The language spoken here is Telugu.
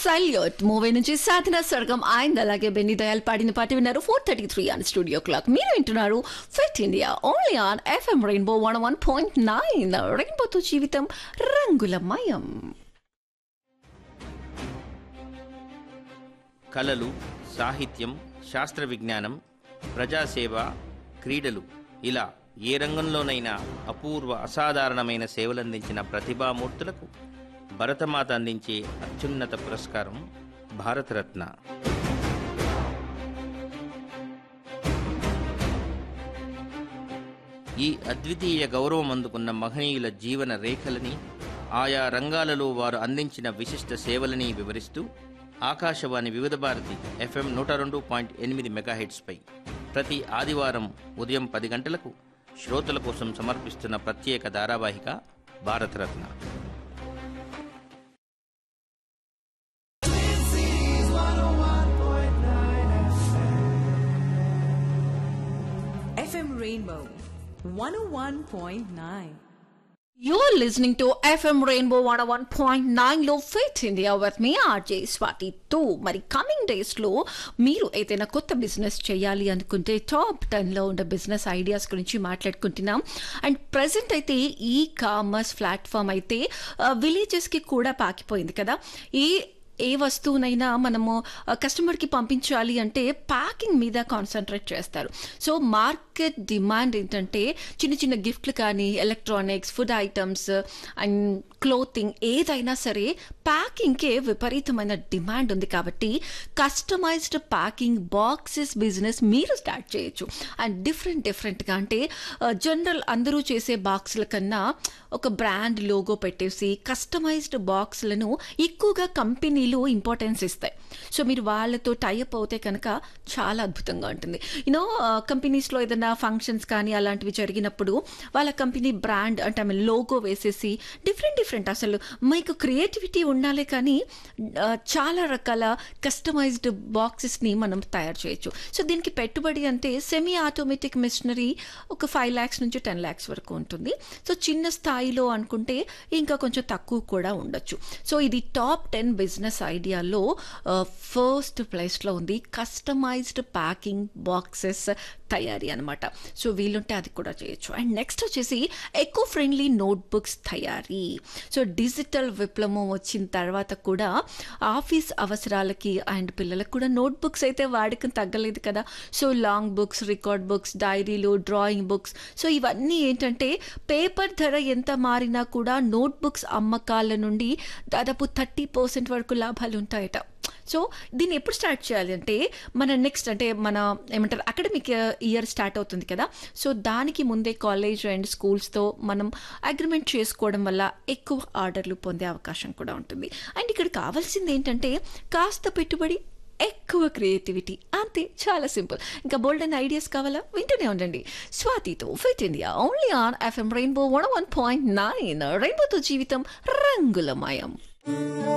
సల్యూట్ మూవీ నుంచి సాధన స్వర్గం ఆయన అలాగే బెన్ని దయాల్ పాడిన పాట విన్నారు four thirty three on studio clock మీరు వింటున్నారు fit India only on FM rainbow one one point nine రెయిన్బోతో జీవితం రంగులమయం కళలు సాహిత్యం శాస్త్ర విజ్ఞానం ప్రజాసేవ క్రీడలు ఇలా ఏ రంగంలోనైనా అపూర్వ అసాధారణమైన సేవలందించిన ప్రతిభామూర్తులకు భరతమాత అందించే అత్యున్నత పురస్కారం భారతరత్న ఈ అద్వితీయ గౌరవం అందుకున్న మహనీయుల జీవన రేఖలని ఆయా రంగాలలో వారు అందించిన విశిష్ట సేవలని వివరిస్తూ ఆకాశవాణి వివిధ భారతి ఎఫ్ఎం నూట రెండు పాయింట్ ఎనిమిది మెగాహెట్స్పై ప్రతి ఆదివారం ఉదయం పది గంటలకు శ్రోతల కోసం సమర్పిస్తున్న ప్రత్యేక ధారావాహిక Bharat Ratna FM Rainbow 101.9. You're listening to FM Rainbow 101.9 లో ఫిట్ ఇండియా విత్ మీ ఆర్జే స్వాతి టూ మరి కమింగ్ డేస్లో మీరు ఏదైనా కొత్త బిజినెస్ చేయాలి అనుకుంటే టాప్ టెన్లో ఉన్న బిజినెస్ ఐడియాస్ గురించి మాట్లాడుకుంటున్నాం అండ్ ప్రజెంట్ అయితే ఈ కామర్స్ ప్లాట్ఫామ్ అయితే విలేజెస్కి కూడా పాకిపోయింది కదా ఈ ఏ వస్తువునైనా మనము కస్టమర్కి పంపించాలి అంటే ప్యాకింగ్ మీద కాన్సన్ట్రేట్ చేస్తారు సో మార్కెట్ డిమాండ్ ఏంటంటే చిన్న చిన్న గిఫ్ట్లు కానీ electronics food items and clothing ఏదైనా సరే ప్యాకింగ్కే విపరీతమైన డిమాండ్ ఉంది కాబట్టి కస్టమైజ్డ్ ప్యాకింగ్ బాక్సెస్ బిజినెస్ మీరు స్టార్ట్ చేయొచ్చు అండ్ డిఫరెంట్ డిఫరెంట్గా అంటే జనరల్ అందరూ చేసే బాక్సుల కన్నా ఒక బ్రాండ్ లోగో పెట్టేసి కస్టమైజ్డ్ బాక్స్లను ఎక్కువగా కంపెనీలు ఇంపార్టెన్స్ ఇస్తాయి సో మీరు వాళ్ళతో టైఅప్ అవుతే కనుక చాలా అద్భుతంగా ఉంటుంది యూనో కంపెనీస్లో ఏదైనా ఫంక్షన్స్ కానీ అలాంటివి జరిగినప్పుడు వాళ్ళ కంపెనీ బ్రాండ్ అంటే ఆమె లోగో వేసేసి డిఫరెంట్ డిఫరెంట్ అసలు మీకు క్రియేటివిటీ ఉండాలి కానీ ఆ, చాలా రకాల కస్టమైజ్డ్ బాక్సెస్ని మనం తయారు చేయొచ్చు సో దీనికి పెట్టుబడి అంటే సెమీ ఆటోమేటిక్ మిషనరీ ఒక ఫైవ్ ల్యాక్స్ నుంచి టెన్ ల్యాక్స్ వరకు ఉంటుంది సో చిన్న స్థాయిలో అనుకుంటే ఇంకా కొంచెం తక్కువ కూడా ఉండొచ్చు సో ఇది టాప్ టెన్ బిజినెస్ ఐడియాలో ఫస్ట్ ప్లేస్లో ఉంది కస్టమైజ్డ్ ప్యాకింగ్ బాక్సెస్ తయారీ అనమాట సో వీలుంటే అది కూడా చేయొచ్చు అండ్ నెక్స్ట్ వచ్చేసి ఎకో ఫ్రెండ్లీ నోట్బుక్స్ తయారీ సో డిజిటల్ విప్లవం వచ్చిన తర్వాత కూడా ఆఫీస్ అవసరాలకి అండ్ పిల్లలకు కూడా నోట్బుక్స్ అయితే వాడకం తగ్గలేదు కదా so long books record books డైరీలు డ్రాయింగ్ బుక్స్ సో ఇవన్నీ ఏంటంటే పేపర్ ధర ఎంత మారినా కూడా నోట్బుక్స్ అమ్మకాల నుండి దాదాపు థర్టీ పర్సెంట్ వరకు లాభాలు ఉంటాయట సో దీన్ని ఎప్పుడు స్టార్ట్ చేయాలి అంటే మన నెక్స్ట్ అంటే మన ఏమంటారు అకాడమిక్ ఇయర్ స్టార్ట్ అవుతుంది కదా సో దానికి ముందే కాలేజ్ అండ్ స్కూల్స్తో మనం అగ్రిమెంట్ చేసుకోవడం వల్ల ఎక్కువ ఆర్డర్లు పొందే అవకాశం కూడా ఉంటుంది అండ్ ఇక్కడ కావాల్సింది ఏంటంటే కాస్త పెట్టుబడి ఎక్కువ క్రియేటివిటీ అంతే చాలా సింపుల్ ఇంకా బోల్డ్ అండ్ ఐడియాస్ కావాలా వింటూనే ఉండండి స్వాతితో fit India only on FM rainbow one one point nine రెయిన్బోతో జీవితం రంగులమయం